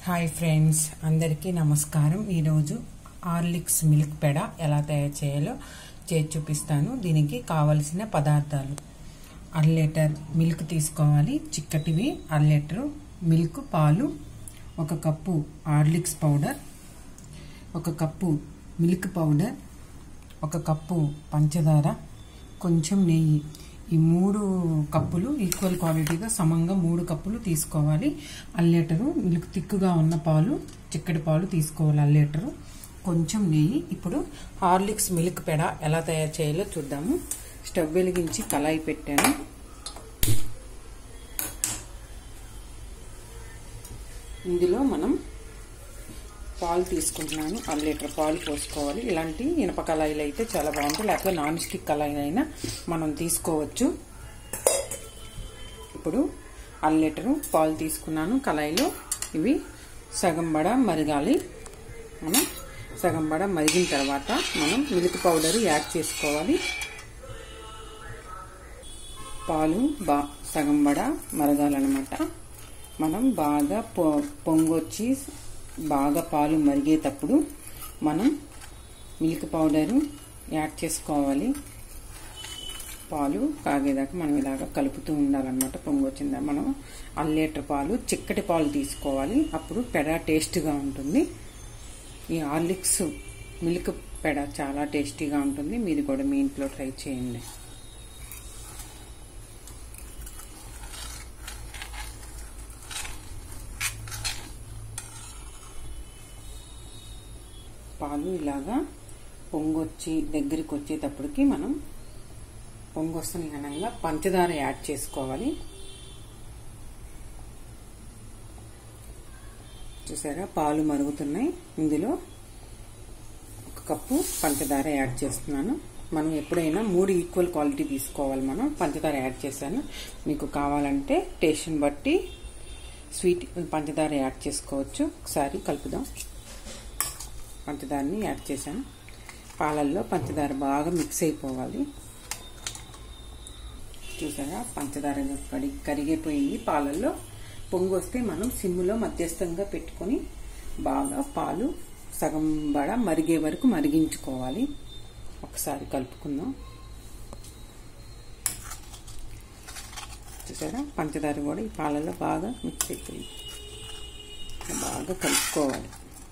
hi friends అందరికీ నమస్కారం ఈరోజు హార్లిక్స్ మిల్క్ పెడ ఎలా తయారు చేయాలో చేసి చూపిస్తాను దీనికి కావలసిన పదార్థాలు అర లీటర్ మిల్క్ తీసుకోవాలి చిక్కటివి అర లీటర్ మిల్క్ పాలు ఒక కప్పు హార్లిక్స్ పౌడర్ ఒక కప్పు మిల్క్ పౌడర్ ఒక కప్పు పంచదార కొంచెం నెయ్యి ఈ మూడు కప్పులు ఈక్వల్ క్వాలిటీగా సమంగా మూడు కప్పులు తీసుకోవాలి అల్లీటరు మిల్క్ తిక్కుగా ఉన్న పాలు చిక్కటి పాలు తీసుకోవాలి అల్లీటరు కొంచెం నెయ్యి ఇప్పుడు హార్లిక్స్ మిల్క్ పెడ ఎలా తయారు చేయాలో చూద్దాము స్టవ్ వెలిగించి కళాయి పెట్టాను ఇందులో మనం పాలు తీసుకుంటున్నాను అర లీటర్ పాలు పోసుకోవాలి ఇలాంటి ఇనప కళాయిలు అయితే చాలా బాగుంటాయి లేకపోతే నాన్ స్టిక్ కళాయి అయినా మనం తీసుకోవచ్చు ఇప్పుడు అర లీటరు పాలు తీసుకున్నాను కళాయిలో ఇవి సగం బడ మరగాలి మనం సగం బడ మరిగిన తర్వాత మనం మిల్క్ పౌడర్ యాడ్ చేసుకోవాలి పాలు బా సగం బడ మరగాలన్నమాట మనం బాగా పొ పొంగొచ్చి బాగా పాలు మరిగేటప్పుడు మనం మిల్క్ పౌడరు యాడ్ చేసుకోవాలి పాలు కాగేదాకా మనం ఇలాగ కలుపుతూ ఉండాలన్నమాట పొంగొచ్చిందా మనం అర లీటర్ పాలు చిక్కటి పాలు తీసుకోవాలి అప్పుడు పెడ టేస్ట్గా ఉంటుంది ఈ హార్లిక్స్ మిల్క్ పెడ చాలా టేస్టీగా ఉంటుంది మీరు కూడా మీ ఇంట్లో ట్రై చేయండి పాలు ఇలాగా పొంగొచ్చి దగ్గరికి వచ్చేటప్పటికి మనం పొంగొస్తున్న ఘనంగా పంచదార యాడ్ చేసుకోవాలి చూసారా పాలు మరుగుతున్నాయి ఇందులో ఒక కప్పు పంచదార యాడ్ చేస్తున్నాను మనం ఎప్పుడైనా మూడు ఈక్వల్ క్వాలిటీ తీసుకోవాలి మనం పంచదార యాడ్ చేశాను మీకు కావాలంటే టేస్ట్ని బట్టి స్వీట్ పంచదార యాడ్ చేసుకోవచ్చు ఒకసారి కలుపుదాం పంచదారని యాడ్ చేశాను పాలల్లో పంచదార బాగా మిక్స్ అయిపోవాలి చూసారా పంచదార కడి కరిగిపోయింది పాలల్లో పొంగు వస్తే మనం సిమ్లో మధ్యస్థంగా పెట్టుకొని బాగా పాలు సగం బడ మరిగే వరకు మరిగించుకోవాలి ఒకసారి కలుపుకుందాం చూసారా పంచదార కూడా ఈ పాలల్లో బాగా మిక్స్ అయిపోయింది బాగా కలుపుకోవాలి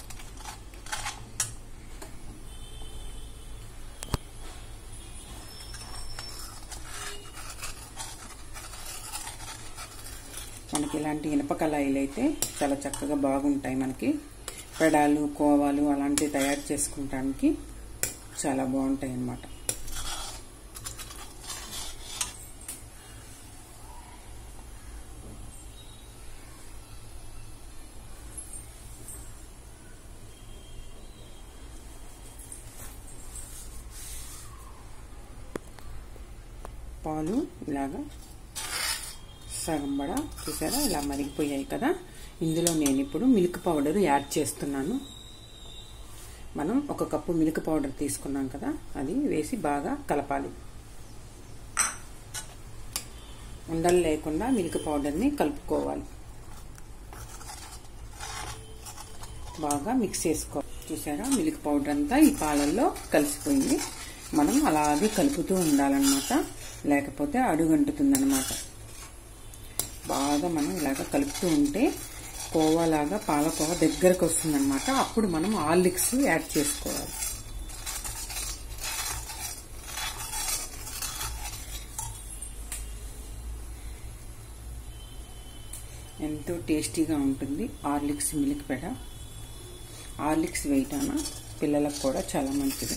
మనకి ఇలాంటి ఇనప కళాయిలు అయితే చాలా చక్కగా బాగుంటాయి మనకి పెడాలు కోవాలు అలాంటివి తయారు చేసుకుంటానికి చాలా బాగుంటాయి అన్నమాట పాలు ఇలాగా సగం బడ చూసారా ఇలా మరిగిపోయాయి కదా ఇందులో నేను ఇప్పుడు మిల్క్ పౌడర్ యాడ్ చేస్తున్నాను మనం ఒక కప్పు మిల్క్ పౌడర్ తీసుకున్నాం కదా అది వేసి బాగా కలపాలి ఉండలు లేకుండా మిల్క్ పౌడర్ని కలుపుకోవాలి బాగా మిక్స్ చేసుకోవాలి చూసారా మిల్క్ పౌడర్ అంతా ఈ పాలల్లో కలిసిపోయింది మనం అలాగే కలుపుతూ ఉండాలన్నమాట లేకపోతే అడుగంటుతుందన్నమాట బాగా మనం ఇలాగ కలుపుతూ ఉంటే కోవాలాగా పాలకోవ దగ్గరకు వస్తుందన్నమాట అప్పుడు మనం ఆర్లిక్స్ యాడ్ చేసుకోవాలి ఎంతో టేస్టీగా ఉంటుంది ఆర్లిక్స్ మిల్క్ పెడ ఆర్లిక్స్ వెయిటాన పిల్లలకు కూడా చాలా మంచిది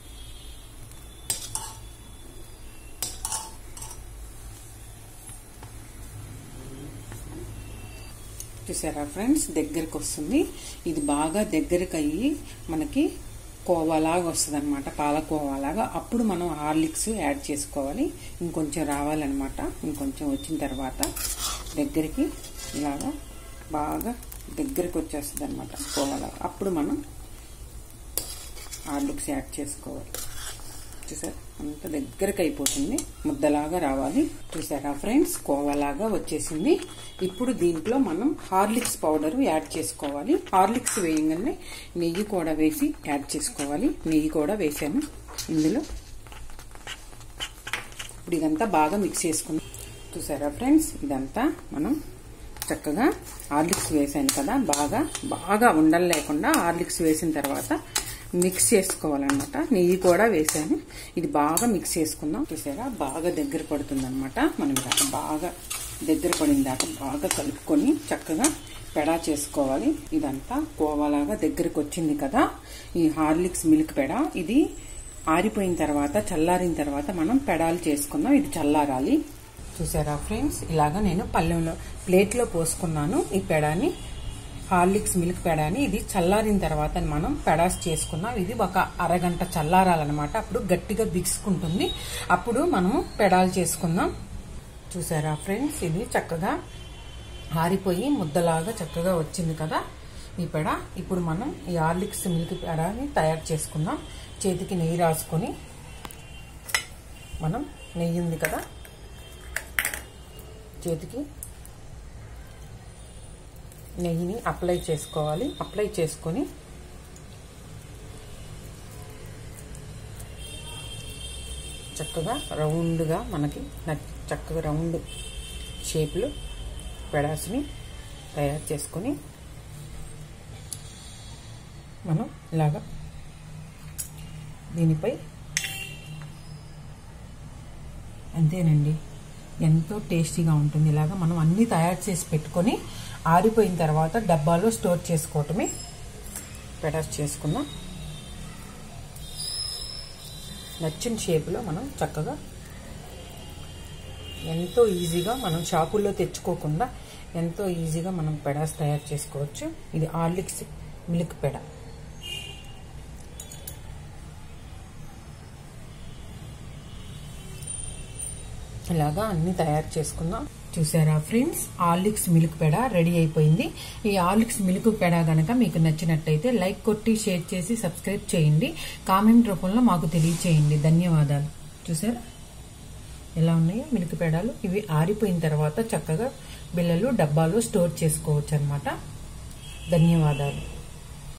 చూసారా ఫ్రెండ్స్ దగ్గరికి వస్తుంది ఇది బాగా దగ్గరికి అయ్యి మనకి కోవాలాగా వస్తుంది అనమాట పాలకోవాలాగా అప్పుడు మనం హార్లిక్స్ యాడ్ చేసుకోవాలి ఇంకొంచెం రావాలన్నమాట ఇంకొంచెం వచ్చిన తర్వాత దగ్గరికి ఇలాగా బాగా దగ్గరికి వచ్చేస్తుంది అనమాట కోవాలాగా అప్పుడు మనం హార్లిక్స్ యాడ్ చేసుకోవాలి చూసారు అంత దగ్గరకు అయిపోతుంది ముద్దలాగా రావాలి చూసారా ఫ్రెండ్స్ కోవలాగా వచ్చేసింది ఇప్పుడు దీంట్లో మనం హార్లిక్స్ పౌడర్ యాడ్ చేసుకోవాలి హార్లిక్స్ వేయగానే నెయ్యి కూడా వేసి యాడ్ చేసుకోవాలి నెయ్యి కూడా వేసాను ఇందులో ఇప్పుడు ఇదంతా బాగా మిక్స్ చేసుకున్నాం చూసారా ఫ్రెండ్స్ ఇదంతా మనం చక్కగా హార్లిక్స్ వేసాను కదా బాగా బాగా ఉండలు లేకుండా హార్లిక్స్ వేసిన తర్వాత మిక్స్ చేసుకోవాలన్నమాట నెయ్యి కూడా వేసాను ఇది బాగా మిక్స్ చేసుకుందాం చూసారా బాగా దగ్గర పడుతుంది అనమాట మనం ఇలా బాగా దగ్గర పడిన దాకా బాగా కలుపుకొని చక్కగా పెడా చేసుకోవాలి ఇదంతా కోవాలాగా దగ్గరకు వచ్చింది కదా ఈ హార్లిక్స్ మిల్క్ పెడ ఇది ఆరిపోయిన తర్వాత చల్లారిన తర్వాత మనం పెడాలు చేసుకుందాం ఇది చల్లారాలి చూసారా ఫ్రెండ్స్ ఇలాగా నేను పల్లెంలో ప్లేట్లో పోసుకున్నాను ఈ పెడాని హార్లిక్స్ మిల్క్ పెడాని ఇది చల్లారిన తర్వాత మనం పెడాస్ చేసుకున్నాం ఇది ఒక అరగంట చల్లారాలన్నమాట అప్పుడు గట్టిగా బిగుసుకుంటుంది అప్పుడు మనము పెడాలు చేసుకుందాం చూసారా ఫ్రెండ్స్ ఇది చక్కగా ఆరిపోయి ముద్దలాగా చక్కగా వచ్చింది కదా ఈ పెడ ఇప్పుడు మనం ఈ హార్లిక్స్ మిల్క్ పెడాని తయారు చేసుకుందాం చేతికి నెయ్యి రాసుకొని మనం నెయ్యి ఉంది కదా చేతికి నెయ్యిని అప్లై చేసుకోవాలి అప్లై చేసుకొని చక్కగా రౌండ్గా మనకి చక్కగా రౌండ్ షేప్లో పెడాస్ని తయారు చేసుకొని మనం ఇలాగా దీనిపై అంతేనండి ఎంతో టేస్టీగా ఉంటుంది ఇలాగా మనం అన్నీ తయారు చేసి పెట్టుకొని ఆరిపోయిన తర్వాత డబ్బాలో స్టోర్ చేసుకోవటమే పెడాస్ చేసుకుందాం నచ్చిన షేప్లో మనం చక్కగా ఎంతో ఈజీగా మనం షాపుల్లో తెచ్చుకోకుండా ఎంతో ఈజీగా మనం పెడాస్ తయారు చేసుకోవచ్చు ఇది ఆర్లిక్స్ మిల్క్ పెడ ఇలాగా అన్ని తయారు చేసుకుందాం చూసారా friends Horlicks milk peda ready అయిపోయింది ఈ ఆర్లిక్స్ మిల్క్ పెడ గనక మీకు నచ్చినట్టయితే లైక్ కొట్టి షేర్ చేసి సబ్స్క్రైబ్ చేయండి కామెంట్ రూపంలో మాకు తెలియచేయండి ధన్యవాదాలు చూసారా ఎలా ఉన్నాయో మిల్క్ పెడాలు ఇవి ఆరిపోయిన తర్వాత చక్కగా బిళ్ళలు డబ్బాలో స్టోర్ చేసుకోవచ్చు అనమాట ధన్యవాదాలు